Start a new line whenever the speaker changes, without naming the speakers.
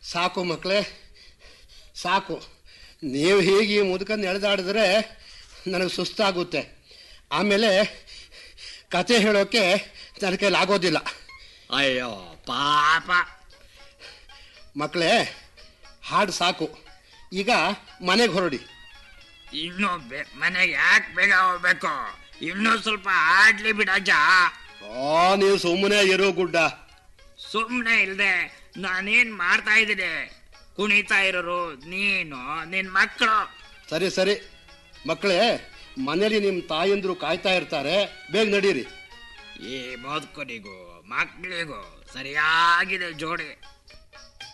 ಸಾಕು ಮಕ್ಕಳೇ ಸಾಕು ನೀವು ಹೀಗೆ ಈ ಮುದುಕನ್ನು ಎಳೆದಾಡಿದ್ರೆ ನನಗೆ ಸುಸ್ತಾಗುತ್ತೆ ಆಮೇಲೆ ಕತೆ ಹೇಳೋಕ್ಕೆ ನನ್ನ ಕೈಲಿ ಆಗೋದಿಲ್ಲ
ಅಯ್ಯೋ ಪಾಪ
ಮಕ್ಕಳೇ ಹಾಡು ಸಾಕು ಈಗ ಮನೆಗೆ ಹೊರಡಿ
ಇನ್ನು ಬೆ- ಮನೆಗೆ ಯಾಕೆ ಬೇಗ ಹೋಗ್ಬೇಕು ಇನ್ನೂ ಸ್ವಲ್ಪ ಆಡ್ಲಿ ಬಿಡಜ್ಜ
ಆ ನೀವು ಸುಮ್ಮನೆ ಇರೋ ಗುಡ್ಡ
ಸುಮ್ಮನೆ ಇಲ್ದೆ ನಾನೇನ್ ಮಾಡ್ತಾ ಇದ್ದೀನಿ ಕುಣಿತಾ ಇರೋರು ನೀನು ನಿನ್ ಮಕ್ಕಳು
ಸರಿ ಸರಿ ಮಕ್ಕಳೇ ಮನೇಲಿ ನಿಮ್ಮ ತಾಯಂದ್ರು ಕಾಯ್ತಾ ಇರ್ತಾರೆ ಬೇಗ ನಡೀರಿ
ಈ ಮುದುಕನಿಗೂ ಮಕ್ಕಳಿಗೂ ಸರಿಯಾಗಿದೆ ಜೋಡಿ